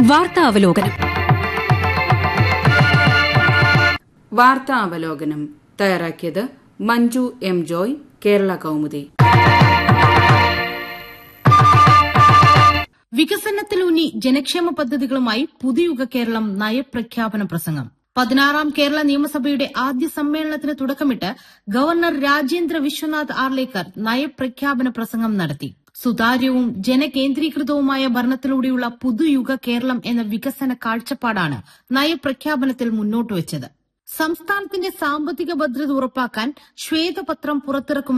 വാർത്താ അവലോകനം വാർത്താ അവലോകനം തയ്യാറാക്കിയത് മഞ്ജു എം ജോയ് കേരള കൗമുദി വികസനത്തിലൂന്നി ജനക്ഷേമ പദ്ധതികളുമായി പുതുയുഗ കേരളം നയപ്രഖ്യാപന പ്രസംഗം പതിനാറാം കേരള നിയമസഭയുടെ ആദ്യ സമ്മേളനത്തിന് തുടക്കമിട്ട് ഗവർണർ രാജേന്ദ്ര വിശ്വനാഥ് ആർലേക്കർ നയപ്രഖ്യാപന പ്രസംഗം നടത്തി സുതാര്യവും ജനകേന്ദ്രീകൃതവുമായ ഭരണത്തിലൂടെയുള്ള പുതുയുഗ കേരളം എന്ന വികസന കാഴ്ചപ്പാടാണ് നയപ്രഖ്യാപനത്തിൽ മുന്നോട്ടുവച്ചത് സംസ്ഥാനത്തിന്റെ സാമ്പത്തിക ഭദ്രത ഉറപ്പാക്കാൻ ശ്വേതപത്രം പുറത്തിറക്കും